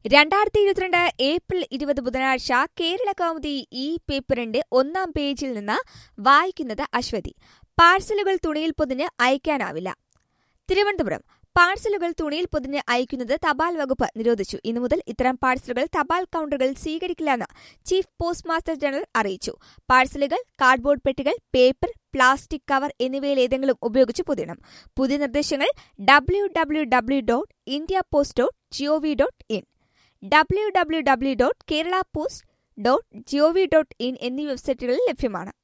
രണ്ടായിരത്തി ഇരുപത്തിരണ്ട് ഏപ്രിൽ ഇരുപത് ബുധനാഴ്ച കേരള കൗമുദി ഈ പേപ്പറിന്റെ ഒന്നാം പേജിൽ നിന്ന് വായിക്കുന്നത് അശ്വതി പാഴ്സലുകൾ തുണിയിൽ പൊതിഞ്ഞ് അയക്കാനാവില്ല തിരുവനന്തപുരം പാഴ്സലുകൾ തുണിയിൽ പൊതിഞ്ഞ് അയക്കുന്നത് തപാൽ വകുപ്പ് നിരോധിച്ചു ഇന്നു മുതൽ ഇത്തരം പാഴ്സലുകൾ തപാൽ കൌണ്ടറുകൾ സ്വീകരിക്കില്ലെന്ന് ചീഫ് പോസ്റ്റ് മാസ്റ്റർ ജനറൽ അറിയിച്ചു പാഴ്സലുകൾ കാർഡ്ബോർഡ് പെട്ടികൾ പേപ്പർ പ്ലാസ്റ്റിക് കവർ എന്നിവയിൽ ഏതെങ്കിലും ഉപയോഗിച്ച് പൊതിയണം പുതിയ നിർദ്ദേശങ്ങൾ W W W dot India post dot G O V dot in W W W dot Kerala post dot G O V dot in എന്നീ വെബ്സൈറ്റുകളിൽ ലഭ്യമാണ്